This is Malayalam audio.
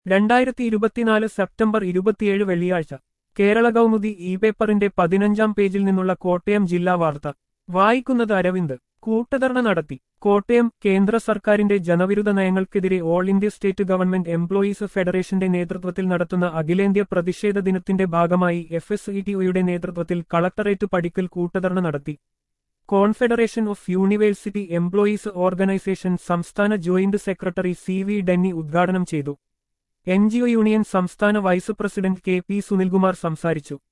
രണ്ടായിരത്തി ഇരുപത്തിനാല് സെപ്റ്റംബർ ഇരുപത്തിയേഴ് വെള്ളിയാഴ്ച കേരള കൗമുദി ഇ പേപ്പറിന്റെ പതിനഞ്ചാം പേജിൽ നിന്നുള്ള കോട്ടയം ജില്ലാ വാർത്ത വായിക്കുന്നത് അരവിന്ദ് കൂട്ടധർണ നടത്തി കോട്ടയം കേന്ദ്ര സർക്കാരിന്റെ ജനവിരുദ്ധ നയങ്ങൾക്കെതിരെ all India state government employees ഫെഡറേഷന്റെ നേതൃത്വത്തിൽ നടത്തുന്ന അഖിലേന്ത്യാ പ്രതിഷേധ ദിനത്തിന്റെ ഭാഗമായി എഫ് എസ് ഇ ടി ഒയുടെ നേതൃത്വത്തിൽ കളക്ടറേറ്റ് പടിക്കൽ കൂട്ടധർണ നടത്തി confederation of university employees organisation സംസ്ഥാന joint secretary C V Denny ഉദ്ഘാടനം ചെയ്തു എൻ യൂണിയൻ സംസ്ഥാന vice president K P Sunilkumar സംസാരിച്ചു